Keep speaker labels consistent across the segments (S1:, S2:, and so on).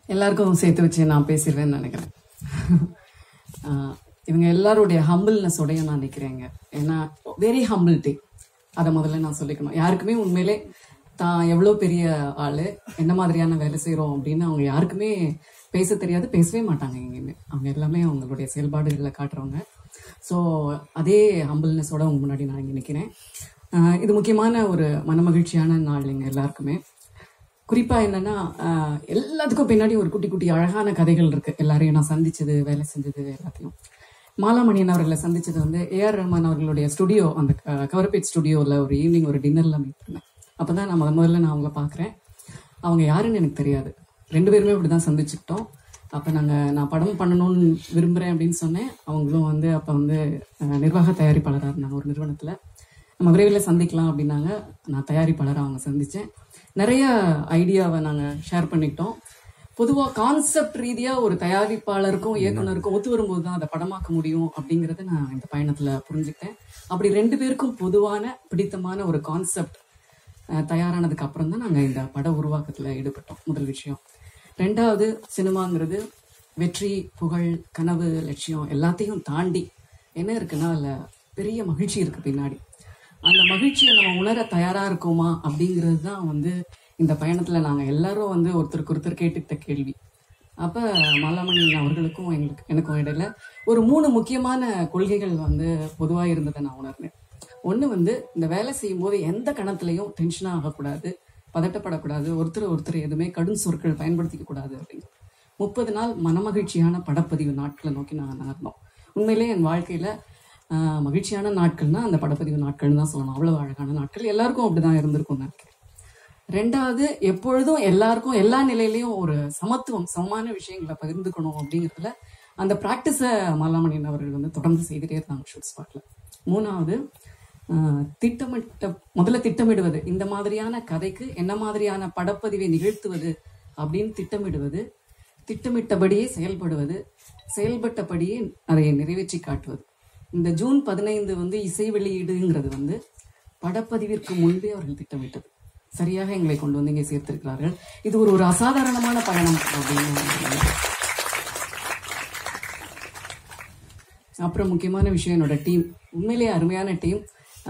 S1: எல்லாருக்கும் சேர்த்து வச்சு நான் பேசிடுவேன்னு நினைக்கிறேன் ஆஹ் இவங்க எல்லாருடைய ஹம்பிள்னஸோடய நான் நிற்கிறேங்க ஏன்னா வெரி ஹம்பிள்டி அதை முதல்ல நான் சொல்லிக்கணும் யாருக்குமே உண்மையிலே தான் எவ்வளோ பெரிய ஆளு என்ன மாதிரியான வேலை செய்கிறோம் அப்படின்னு அவங்க யாருக்குமே பேச தெரியாது பேசவே மாட்டாங்க எங்கேயுமே அவங்க எல்லாமே அவங்களுடைய செயல்பாடுகளில் காட்டுறவங்க ஸோ அதே ஹம்பிள்னஸோட உங்க முன்னாடி நான் இங்கே நிற்கிறேன் ஆஹ் இது முக்கியமான ஒரு மனமகிழ்ச்சியான நாள் எங்க எல்லாருக்குமே குறிப்பா என்னன்னா ஆஹ் எல்லாத்துக்கும் பின்னாடி ஒரு குட்டி குட்டி அழகான கதைகள் இருக்கு எல்லாரையும் நான் சந்திச்சது வேலை செஞ்சது எல்லாத்தையும் மாலாமணியன் அவர்களை சந்திச்சது வந்து ஏஆர் ரஹ்மான் அவர்களுடைய ஸ்டுடியோ அந்த க- கவர்பேட் ஸ்டுடியோவில் ஒரு ஈவினிங் ஒரு டின்னர்ல மீட் பண்ணேன் அப்பதான் நான் முத முதல்ல நான் அவங்கள பார்க்குறேன் அவங்க யாருன்னு எனக்கு தெரியாது ரெண்டு பேருமே அப்படிதான் சந்திச்சுக்கிட்டோம் அப்போ நாங்கள் நான் படம் பண்ணணும்னு விரும்புகிறேன் அப்படின்னு சொன்னேன் அவங்களும் வந்து அப்போ வந்து அஹ், நிர்வாக தயாரிப்பாளராக இருந்தாங்க ஒரு நிறுவனத்தில் நம்ம விரைவில் சந்திக்கலாம் அப்படின்னாங்க நான் தயாரிப்பாளராக அவங்க சந்தித்தேன் நிறைய ஐடியாவை நாங்கள் ஷேர் பண்ணிக்கிட்டோம் பொதுவாக கான்செப்ட் ரீதியாக ஒரு தயாரிப்பாளருக்கும் இயக்குனருக்கும் ஒத்து வரும்போது தான் அதை படமாக்க முடியும் அப்படிங்கிறத நான் இந்த பயணத்தில் புரிஞ்சுக்கிட்டேன் அப்படி ரெண்டு பேருக்கும் பொதுவான பிடித்தமான ஒரு கான்செப்ட் தயாரானதுக்கு அப்புறம் தான் நாங்கள் இந்த பட உருவாக்கத்தில் ஈடுபட்டோம் முதல் விஷயம் ரெண்டாவது சினிமாங்கிறது வெற்றி புகழ் கனவு லட்சியம் எல்லாத்தையும் தாண்டி என்ன இருக்குன்னா அதில் பெரிய மகிழ்ச்சி இருக்கு பின்னாடி அந்த மகிழ்ச்சியை நம்ம உணர தயாரா இருக்கோமா அப்படிங்கிறது தான் வந்து இந்த பயணத்துல நாங்க எல்லாரும் வந்து ஒருத்தருக்கு ஒருத்தர் கேட்டுக்கிட்ட கேள்வி அப்ப மாலாமணி அவர்களுக்கும் எங்களுக்கு எனக்கும் இடையில ஒரு மூணு முக்கியமான கொள்கைகள் வந்து பொதுவா இருந்ததை நான் உணர்ந்தேன் ஒண்ணு வந்து இந்த வேலை செய்யும் போது எந்த கணத்துலயும் டென்ஷனா ஆகக்கூடாது பதட்டப்படக்கூடாது ஒருத்தர் ஒருத்தர் எதுவுமே கடும் சொற்கள் பயன்படுத்திக்க கூடாது அப்படிங்கிறது முப்பது நாள் மனமகிழ்ச்சியான படப்பதிவு நாட்களை நோக்கி நாங்கள் நகர்ந்தோம் உண்மையிலே என் வாழ்க்கையில ஆஹ், மகிழ்ச்சியான நாட்கள்னா அந்த படப்பதிவு நாட்கள்னு தான் சொல்லணும் அவ்வளவு அழகான நாட்கள் எல்லாருக்கும் அப்படிதான் இருந்திருக்கும்னு நினைக்கிறேன் ரெண்டாவது எப்பொழுதும் எல்லாருக்கும் எல்லா நிலையிலையும் ஒரு சமத்துவம் சமமான விஷயங்களை பகிர்ந்துக்கணும் அப்படிங்கிறதுல அந்த ப்ராக்டிஸை மல்லாமணியன் அவர்கள் வந்து தொடர்ந்து செய்துட்டே இருந்தாங்க ஷூட் ஸ்பாட்ல மூணாவது ஆஹ், திட்டமிட்ட முதல்ல திட்டமிடுவது இந்த மாதிரியான கதைக்கு என்ன மாதிரியான படப்பதிவை நிகழ்த்துவது அப்படின்னு திட்டமிடுவது திட்டமிட்டபடியே செயல்படுவது செயல்பட்டபடியே அதை நிறைவேற்றி காட்டுவது இந்த ஜூன் பதினைந்து வந்து இசை வெளியீடுங்கிறது வந்து படப்பதிவிற்கு முன்பே அவர்கள் திட்டமிட்டது சரியாக எங்களை கொண்டு வந்து இங்கே சேர்த்திருக்கிறார்கள் இது ஒரு ஒரு அசாதாரணமான பயணம் அப்படின்னு நான் நினைக்கிறேன். அப்புறம் முக்கியமான விஷயம் என்னோட டீம் உண்மையிலேயே அருமையான டீம்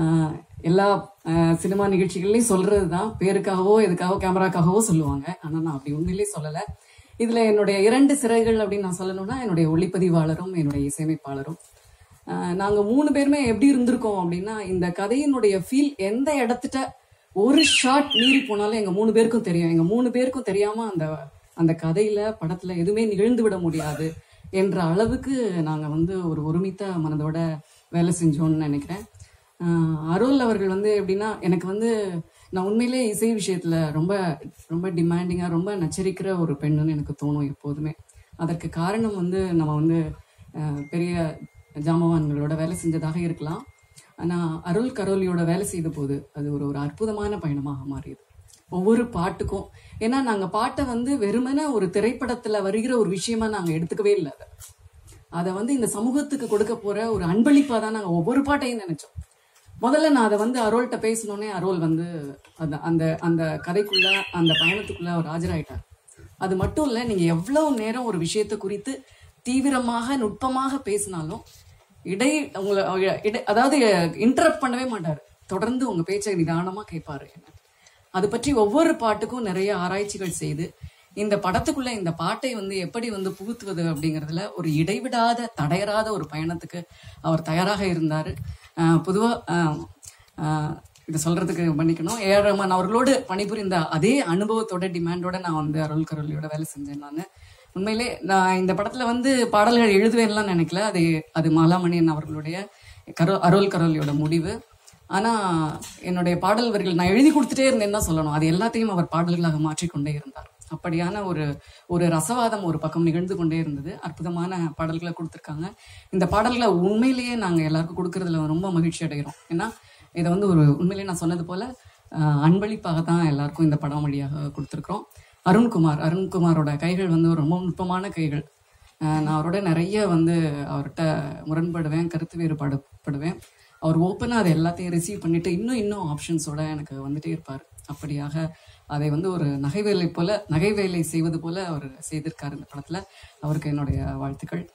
S1: எல்லா ஆஹ், சினிமா நிகழ்ச்சிகள்லையும் சொல்றது தான் பேருக்காகவோ எதுக்காகவோ கேமராக்காகவோ சொல்லுவாங்க ஆனா நான் அப்படி உண்மையிலேயே சொல்லல இதுல என்னுடைய இரண்டு சிறைகள் அப்படின்னு நான் சொல்லணும்னா என்னுடைய ஒளிப்பதிவாளரும் என்னுடைய இசையமைப்பாளரும் ஆஹ், நாங்க மூணு பேருமே எப்படி இருந்திருக்கோம் அப்படின்னா இந்த கதையினுடைய ஃபீல் எந்த இடத்துட்ட ஒரு ஷாட் மீறி போனாலும் எங்க மூணு பேருக்கும் தெரியும் எங்க மூணு பேருக்கும் தெரியாம அந்த அந்த கதையில படத்துல எதுவுமே நிகழ்ந்து விட முடியாது என்ற அளவுக்கு நாங்க வந்து ஒரு ஒருமித்த மனதோட வேலை செஞ்சோம்னு நினைக்கிறேன் ஆஹ் அருள் அவர்கள் வந்து எப்படின்னா எனக்கு வந்து நான் உண்மையிலே இசை விஷயத்துல ரொம்ப ரொம்ப டிமாண்டிங்கா ரொம்ப நச்சரிக்கிற ஒரு பெண்ணுன்னு எனக்கு தோணும் எப்போதுமே அதற்கு காரணம் வந்து நம்ம வந்து ஆஹ் பெரிய ஜாமவான்களோட வேலை செஞ்சதாக இருக்கலாம் ஆனா அருள் கரோலியோட வேலை செய்த போது அது ஒரு ஒரு அற்புதமான பயணமாக மாறியது ஒவ்வொரு பாட்டுக்கும் ஏன்னா நாங்க பாட்டை வந்து வெறுமனே ஒரு திரைப்படத்துல வருகிற ஒரு விஷயமா நாங்க எடுத்துக்கவே இல்லை அதை அதை வந்து இந்த சமூகத்துக்கு கொடுக்க போற ஒரு அன்பளிப்பா தான் நாங்க ஒவ்வொரு பாட்டையும் நினைச்சோம் முதல்ல நான் அதை வந்து அரோல்கிட்ட பேசினோடனே அரோல் வந்து அந்த அந்த அந்த கதைக்குள்ள அந்த பயணத்துக்குள்ள அவர் ஆஜராயிட்டார் அது மட்டும் இல்ல நீங்க எவ்வளவு நேரம் ஒரு விஷயத்தை குறித்து தீவிரமாக நுட்பமாக பேசினாலும் இடை உங்களை இடை- அதாவது இன்டரப்ட் பண்ணவே மாட்டாரு தொடர்ந்து உங்க பேச்சை நிதானமா கேட்பாரு என்ன அது பற்றி ஒவ்வொரு பாட்டுக்கும் நிறைய ஆராய்ச்சிகள் செய்து இந்த படத்துக்குள்ள இந்த பாட்டை வந்து எப்படி வந்து புகுத்துவது அப்படிங்கறதுல ஒரு இடைவிடாத தடையறாத ஒரு பயணத்துக்கு அவர் தயாராக இருந்தாரு ஆஹ் பொதுவா ஆஹ் ஆஹ் இதை சொல்றதுக்கு மன்னிக்கணும் ஏஆர் ரஹ்மான் அவர்களோடு பணிபுரிந்த அதே அனுபவத்தோட டிமாண்டோட நான் வந்து அருள் கருளியோட வேலை செஞ்சேன் நான் உண்மையிலே நான் இந்த படத்துல வந்து பாடல்கள் எழுதுவேன்லாம் நினைக்கல அது அது மாலாமணியன் அவர்களுடைய கரோ அருள் கரோலியோட முடிவு ஆனா என்னுடைய பாடல் வரிகள் நான் எழுதி கொடுத்துட்டே இருந்தேன்னு தான் சொல்லணும் அது எல்லாத்தையும் அவர் பாடல்களாக மாற்றிக்கொண்டே இருந்தார் அப்படியான ஒரு ஒரு ரசவாதம் ஒரு பக்கம் நிகழ்ந்து கொண்டே இருந்தது அற்புதமான பாடல்களை கொடுத்துருக்காங்க இந்த பாடல்களை உண்மையிலேயே நாங்க எல்லாருக்கும் கொடுக்கறதுல ரொம்ப மகிழ்ச்சி அடைகிறோம் ஏன்னா இதை வந்து ஒரு உண்மையிலேயே நான் சொன்னது போல ஆஹ், அன்பளிப்பாக தான் எல்லாருக்கும் இந்த படம் வழியாக கொடுத்துருக்குறோம் அருண்குமார் அருண்குமாரோட கைகள் வந்து ரொம்ப நுட்பமான கைகள் ஆஹ் நான் அவரோட நிறைய வந்து அவர்கிட்ட முரண்படுவேன் கருத்து வேறுபாடுபடுவேன் அவர் ஓப்பனாக அதை எல்லாத்தையும் ரிசீவ் பண்ணிட்டு இன்னும் இன்னும் ஆப்ஷன்ஸோட எனக்கு வந்துட்டே இருப்பார் அப்படியாக அதை வந்து ஒரு நகை வேலை போல நகை வேலை செய்வது போல அவர் செய்திருக்காரு இந்த படத்தில் அவருக்கு என்னுடைய வாழ்த்துக்கள்